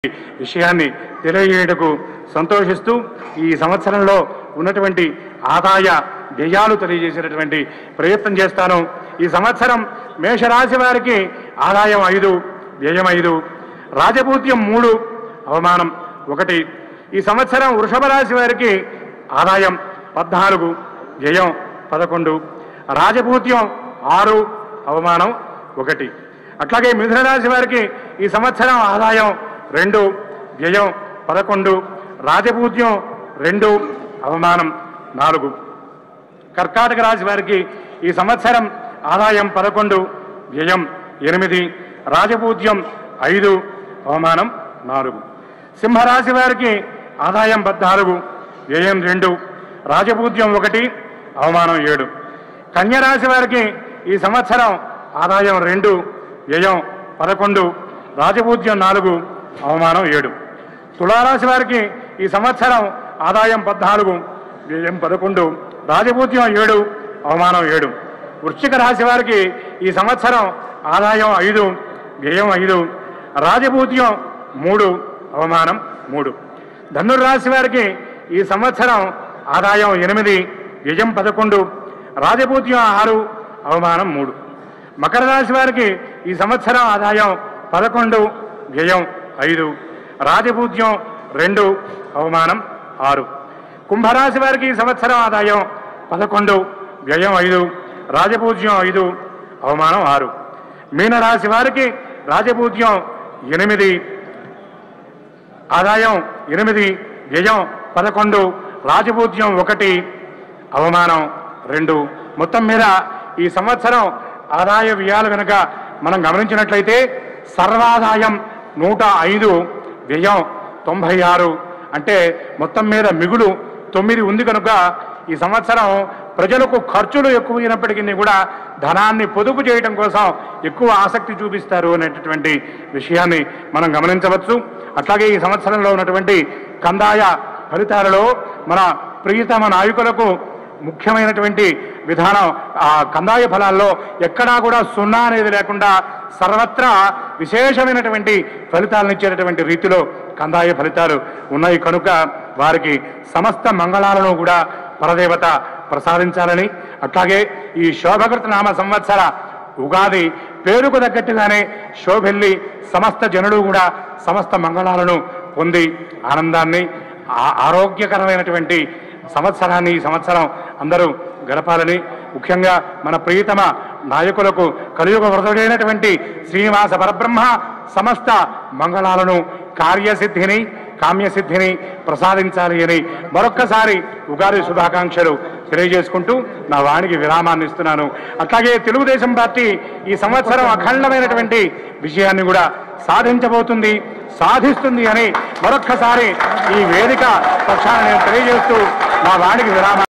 విషయాన్ని తెలియజేయటకు సంతోషిస్తూ ఈ సంవత్సరంలో ఉన్నటువంటి ఆదాయ వ్యయాలు తెలియజేసేటటువంటి ప్రయత్నం చేస్తాను ఈ సంవత్సరం మేషరాశి వారికి ఆదాయం ఐదు వ్యయం ఐదు రాజపూత్యం మూడు అవమానం ఒకటి ఈ సంవత్సరం వృషభ రాశి వారికి ఆదాయం పద్నాలుగు వ్యయం పదకొండు రాజపూత్యం ఆరు అవమానం ఒకటి అట్లాగే మిథున రాశి వారికి ఈ సంవత్సరం ఆదాయం రెండు వ్యయం పదకొండు రాజపూజ్యం రెండు అవమానం నాలుగు కర్కాటక రాశి వారికి ఈ సంవత్సరం ఆదాయం పదకొండు వ్యయం ఎనిమిది రాజపూజ్యం ఐదు అవమానం నాలుగు సింహరాశి వారికి ఆదాయం పద్నాలుగు వ్యయం రెండు రాజపూజ్యం ఒకటి అవమానం ఏడు కన్యరాశి వారికి ఈ సంవత్సరం ఆదాయం రెండు వ్యయం పదకొండు రాజపూజ్యం నాలుగు అవమానం ఏడు తులారాశి వారికి ఈ సంవత్సరం ఆదాయం పద్నాలుగు వ్యయం పదకొండు రాజపూజ్యం ఏడు అవమానం ఏడు వృశ్చిక రాశి వారికి ఈ సంవత్సరం ఆదాయం ఐదు వ్యయం ఐదు రాజపూజ్యం మూడు అవమానం మూడు ధనుర్రాశి వారికి ఈ సంవత్సరం ఆదాయం ఎనిమిది వ్యయం పదకొండు రాజపూజ్యం ఆరు అవమానం మూడు మకర రాశి వారికి ఈ సంవత్సరం ఆదాయం పదకొండు వ్యయం ఐదు రాజపూజ్యం రెండు అవమానం ఆరు కుంభరాశి వారికి ఈ సంవత్సరం ఆదాయం పదకొండు వ్యయం ఐదు రాజపూజ్యం ఐదు అవమానం ఆరు మీనరాశి వారికి రాజపూజ్యం ఎనిమిది ఆదాయం ఎనిమిది వ్యయం పదకొండు రాజపూజ్యం ఒకటి అవమానం రెండు మొత్తం మీద ఈ సంవత్సరం ఆదాయ వ్యయాలు కనుక మనం గమనించినట్లయితే సర్వాదాయం నూట ఐదు వ్యయం తొంభై ఆరు అంటే మొత్తం మీద మిగులు తొమ్మిది ఉంది కనుక ఈ సంవత్సరం ప్రజలకు ఖర్చులు ఎక్కువైనప్పటికీ కూడా ధనాన్ని పొదుపు చేయడం కోసం ఎక్కువ ఆసక్తి చూపిస్తారు అనేటటువంటి విషయాన్ని మనం గమనించవచ్చు అట్లాగే ఈ సంవత్సరంలో ఉన్నటువంటి కందాయ ఫలితాలలో మన ప్రియతమ నాయకులకు ముఖ్యమైనటువంటి విధానం ఆ కందాయ ఫలాల్లో ఎక్కడా కూడా సున్నా అనేది లేకుండా సర్వత్రా విశేషమైనటువంటి ఫలితాలను ఇచ్చేటటువంటి రీతిలో కందాయ ఫలితాలు ఉన్నాయి కనుక వారికి సమస్త మంగళాలను కూడా పరదేవత ప్రసాదించాలని అట్లాగే ఈ శోభకృత నామ సంవత్సర ఉగాది పేరుకు తగ్గట్టుగానే శోభెల్లి సమస్త జనులు కూడా సమస్త మంగళాలను పొంది ఆనందాన్ని ఆ- ఆరోగ్యకరమైనటువంటి సంవత్సరాన్ని ఈ సంవత్సరం అందరూ గడపాలని ముఖ్యంగా మన ప్రియతమ నాయకులకు కలియుగ వృధుడైనటువంటి శ్రీనివాస పరబ్రహ్మ సమస్త మంగళాలను కార్యసిద్ధిని కామ్యసిద్ధిని ప్రసాదించాలి అని మరొక్కసారి ఉగాది శుభాకాంక్షలు తెలియజేసుకుంటూ నా వాణికి విరామాన్ని ఇస్తున్నాను అట్లాగే తెలుగుదేశం పార్టీ ఈ సంవత్సరం అఖండమైనటువంటి విజయాన్ని కూడా సాధించబోతుంది సాధిస్తుంది అని మరొక్కసారి ఈ వేదిక పక్షాన నేను తెలియజేస్తూ నా వాణికి విరామా